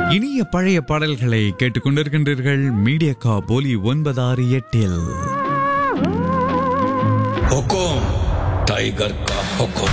இனிய பழைய பாடல்களை கேட்டுக்கொண்டிருக்கின்றீர்கள் மீடியா போலி ஒன்பதாறு எட்டில் हुकुम टाइगर का हुकुम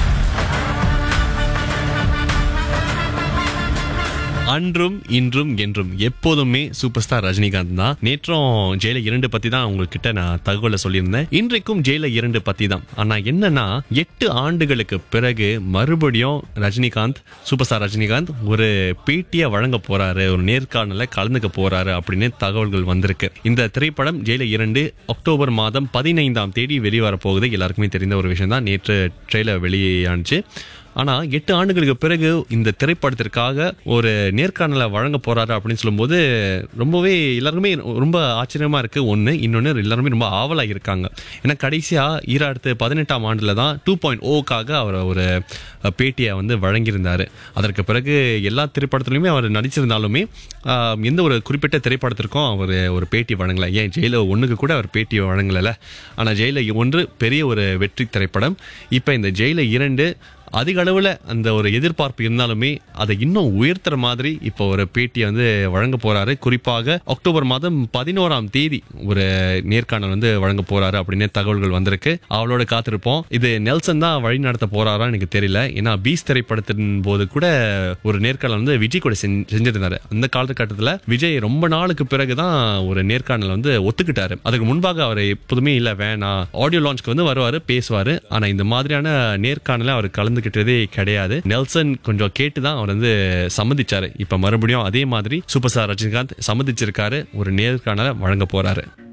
அன்றும் இன்றும் என்றும் எப்போதுமே சூப்பர் ஸ்டார் ரஜினிகாந்த் தான் நேற்றும் ஜெயில இரண்டு பத்தி தான் உங்ககிட்ட நான் தகவலை சொல்லியிருந்தேன் இன்றைக்கும் ஜெயில இரண்டு பத்தி தான் ஆனா என்னன்னா எட்டு ஆண்டுகளுக்கு பிறகு மறுபடியும் ரஜினிகாந்த் சூப்பர் ஸ்டார் ரஜினிகாந்த் ஒரு பேட்டியை வழங்க போறாரு ஒரு நேர்காணல கலந்துக்க போறாரு அப்படின்னு தகவல்கள் வந்திருக்கு இந்த திரைப்படம் ஜெயில இரண்டு அக்டோபர் மாதம் பதினைந்தாம் தேதி வெளிவர போகுது எல்லாருக்குமே தெரிந்த ஒரு விஷயம் தான் நேற்று ட்ரெயிலர் வெளியானுச்சு ஆனா எட்டு ஆண்டுகளுக்கு பிறகு இந்த திரைப்படத்திற்காக ஒரு நேர்காணலை வழங்க போறாரு அப்படின்னு சொல்லும்போது ரொம்பவே எல்லாருமே ரொம்ப ஆச்சரியமா இருக்கு ஒண்ணு இன்னொன்னு எல்லாருமே ரொம்ப ஆவலா இருக்காங்க ஏன்னா கடைசியா ஈராயிரத்து பதினெட்டாம் ஆண்டுல தான் டூ பாயிண்ட் ஓக்காக அவர் ஒரு பேட்டியை வந்து வழங்கியிருந்தாரு அதற்கு பிறகு எல்லா திரைப்படத்துலையுமே அவர் நடிச்சிருந்தாலுமே ஆஹ், எந்த ஒரு குறிப்பிட்ட திரைப்படத்திற்கும் அவர் ஒரு பேட்டி வழங்கல ஏன் ஜெயில ஒண்ணுக்கு கூட அவர் பேட்டி வழங்கல ஆனா ஜெயில ஒன்று பெரிய ஒரு வெற்றி திரைப்படம் இப்ப இந்த ஜெயில இரண்டு அதிக அளவில் அந்த ஒரு எதிர்பார்ப்பு இருந்தாலுமே அதை இன்னும் உயர்த்துற மாதிரி இப்போ ஒரு பேட்டியை வந்து வழங்க போறாரு குறிப்பாக அக்டோபர் மாதம் பதினோராம் தேதி ஒரு நேர்காணல் வந்து வழங்க போறாரு அப்படின்னு தகவல்கள் வந்திருக்கு அவளோட காத்திருப்போம் இது நெல்சன் தான் வழி நடத்த போறாரா எனக்கு தெரியல ஏன்னா பீஸ் திரைப்படத்தின் போது கூட ஒரு நேர்காணல் வந்து விஜய் கூட செஞ்சு- செஞ்சிருந்தாரு அந்த காலகட்டத்தில் விஜய் ரொம்ப நாளுக்கு பிறகுதான் ஒரு நேர்காணல் வந்து ஒத்துக்கிட்டாரு அதுக்கு முன்பாக அவர் எப்போதுமே இல்ல வேணாம் ஆடியோ லான்ச்க்கு வந்து வருவாரு பேசுவாரு ஆனா இந்த மாதிரியான நேர்காணல அவர் கலந்துக்கிட்டதே கிடையாது நெல்சன் கொஞ்சம் கேட்டுதான் அவர் வந்து சம்மதிச்சாரு இப்ப மறுபடியும் அதே மாதிரி சூப்பர் ஸ்டார் ரஜினிகாந்த் சம்மதிச்சிருக்காரு ஒரு நேர்காணலை வழங்க போறாரு